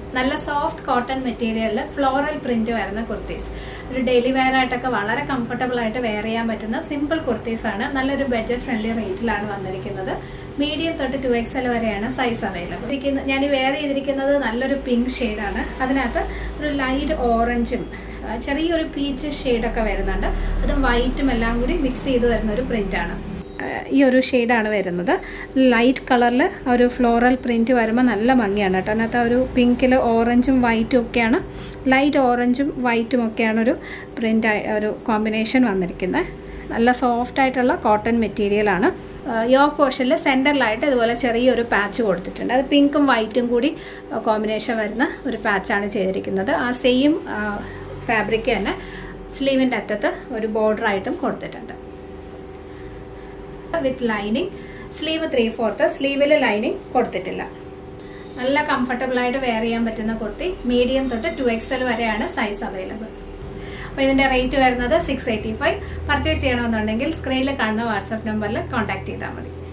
നല്ല soft cotton മെറ്റീരിയലിൽ floral print വരുന്ന കുർത്തീസ് ഒരു ഡെയിലി വെയർ ആയിട്ടൊക്കെ വളരെ കംഫർട്ടബിൾ ആയിട്ട് വെയർ ചെയ്യാൻ പറ്റുന്ന സിമ്പിൾ കുർത്തീസ് ആണ് നല്ലൊരു ബഡ്ജറ്റ് ഫ്രണ്ട്ലി റേറ്റിലാണ് വന്നിരിക്കുന്നത് മീഡിയം തൊട്ട് ടു എക്സ് എൽ വരെയാണ് സൈസ് അവൈലബിൾ ഞാൻ വെയർ ചെയ്തിരിക്കുന്നത് നല്ലൊരു പിങ്ക് ഷെയ്ഡാണ് അതിനകത്ത് ഒരു ലൈറ്റ് ഓറഞ്ചും ആ, ചെറിയൊരു പീച്ച് ഷെയ്ഡൊക്കെ വരുന്നുണ്ട് അതും വൈറ്റും എല്ലാം കൂടി മിക്സ് ചെയ്ത് വരുന്ന ഒരു പ്രിന്റാണ് ഈ ഒരു ഷെയ്ഡാണ് വരുന്നത് ലൈറ്റ് കളറിൽ ഒരു ഫ്ലോറൽ പ്രിന്റ് വരുമ്പോൾ നല്ല ഭംഗിയാണ് കേട്ടോ അതിനകത്ത് ആ ഒരു പിങ്കിൽ ഓറഞ്ചും വൈറ്റും ഒക്കെയാണ് ലൈറ്റ് ഓറഞ്ചും വൈറ്റും ഒക്കെയാണ് ഒരു പ്രിന്റ് ഒരു കോമ്പിനേഷൻ വന്നിരിക്കുന്നത് നല്ല സോഫ്റ്റ് ആയിട്ടുള്ള കോട്ടൺ മെറ്റീരിയലാണ് യോക്ക് പോർഷനിൽ സെൻറ്ററിലായിട്ട് ഇതുപോലെ ചെറിയൊരു പാച്ച് കൊടുത്തിട്ടുണ്ട് അത് പിങ്കും വൈറ്റും കൂടി കോമ്പിനേഷൻ വരുന്ന ഒരു പാച്ചാണ് ചെയ്തിരിക്കുന്നത് ആ സെയിം ഫാബ്രിക് തന്നെ സ്ലീവിൻ്റെ അറ്റത്ത് ഒരു ബോർഡറായിട്ടും കൊടുത്തിട്ടുണ്ട് with lining sleeve three fourth സ്ലീവിൽ ലൈനിങ് കൊടുത്തിട്ടില്ല നല്ല കംഫർട്ടബിൾ ആയിട്ട് വെയർ ചെയ്യാൻ പറ്റുന്ന കുർത്തി മീഡിയം തൊട്ട് ടു എക്സൽ വരെയാണ് സൈസ് അവൈലബിൾ അപ്പോൾ ഇതിന്റെ റേറ്റ് വരുന്നത് സിക്സ് എയ്റ്റി ഫൈവ് പർച്ചേസ് ചെയ്യണമെന്നുണ്ടെങ്കിൽ സ്ക്രീനിൽ കാണുന്ന വാട്സാപ്പ് നമ്പറിൽ കോൺടാക്ട് ചെയ്താൽ മതി